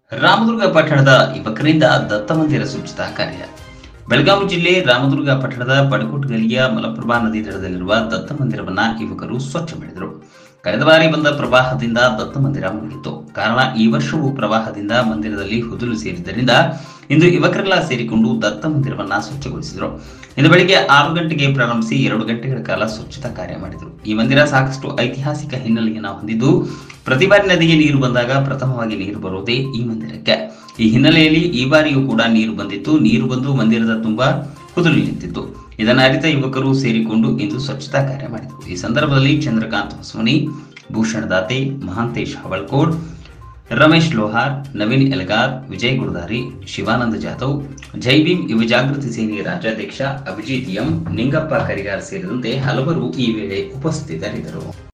ರಾಮದುರ್ಗ ಪಟ್ಟಣದ ಯುವಕರಿಂದ ದತ್ತ ಮಂದಿರ ಸ್ವಚ್ಛತಾ ಕಾರ್ಯ ಬೆಳಗಾವಿ ಜಿಲ್ಲೆ ರಾಮದುರ್ಗ ಪಟ್ಟಣದ ಪಡಕೋಟ್ ಗಲಿಯ ಮಲಪ್ರಭಾ ನದಿ ದಡದಲ್ಲಿರುವ ದತ್ತ ಮಂದಿರವನ್ನ ಯುವಕರು ಸ್ವಚ್ಛ ಮಾಡಿದರು ಕಳೆದ ಬಾರಿ ಬಂದ ಪ್ರವಾಹದಿಂದ ದತ್ತ ಮಂದಿರ ಮುಳುಗಿತ್ತು ಕಾರಣ ಈ ವರ್ಷವೂ ಪ್ರವಾಹದಿಂದ ಮಂದಿರದಲ್ಲಿ ಹುದುಲು ಸೇರಿದ್ದರಿಂದ ಇಂದು ಯುವಕರೆಲ್ಲ ಸೇರಿಕೊಂಡು ದತ್ತ ಮಂದಿರವನ್ನ ಸ್ವಚ್ಛಗೊಳಿಸಿದರು ಇಂದು ಬೆಳಿಗ್ಗೆ ಆರು ಗಂಟೆಗೆ ಪ್ರಾರಂಭಿಸಿ ಎರಡು ಗಂಟೆಗಳ ಕಾಲ ಸ್ವಚ್ಛತಾ ಕಾರ್ಯ ಮಾಡಿದರು ಈ ಮಂದಿರ ಸಾಕಷ್ಟು ಐತಿಹಾಸಿಕ ಹಿನ್ನೆಲೆಯನ್ನು ಹೊಂದಿದ್ದು ಪ್ರತಿ ಬಾರಿ ನದಿಗೆ ನೀರು ಬಂದಾಗ ಪ್ರಥಮವಾಗಿ ನೀರು ಬರುವುದೇ ಈ ಮಂದಿರಕ್ಕೆ ಈ ಹಿನ್ನೆಲೆಯಲ್ಲಿ ಈ ಬಾರಿಯೂ ಕೂಡ ನೀರು ಬಂದಿತ್ತು ನೀರು ಬಂದು ಮಂದಿರದ ತುಂಬಾ ಕುದುರು ನಿಂತಿತ್ತು ಇದನ್ನು ಅರಿತ ಯುವಕರು ಸೇರಿಕೊಂಡು ಇಂದು ಸ್ವಚ್ಛತಾ ಕಾರ್ಯ ಮಾಡಿದರು ಈ ಸಂದರ್ಭದಲ್ಲಿ ಚಂದ್ರಕಾಂತ್ ಹೊಸಮನಿ ಭೂಷಣ್ ದಾತೆ ಮಹಾಂತೇಶ್ ಹವಳ್ಕೋಡ್ ರಮೇಶ್ ಲೋಹಾರ್ ನವೀನ್ ಎಲ್ಗಾರ್ ವಿಜಯ್ ಗುರುದಾರಿ ಶಿವಾನಂದ ಜಾಧವ್ ಜೈ ಭೀಮ್ ಯುವ ಜಾಗೃತಿ ಸೇನೆ ರಾಜ್ಯಾಧ್ಯಕ್ಷ ಅಭಿಜಿತ್ ಎಂ ನಿಂಗಪ್ಪ ಕರಿಗಾರ್ ಸೇರಿದಂತೆ ಹಲವರು ಈ ವೇಳೆ ಉಪಸ್ಥಿತರಿದ್ದರು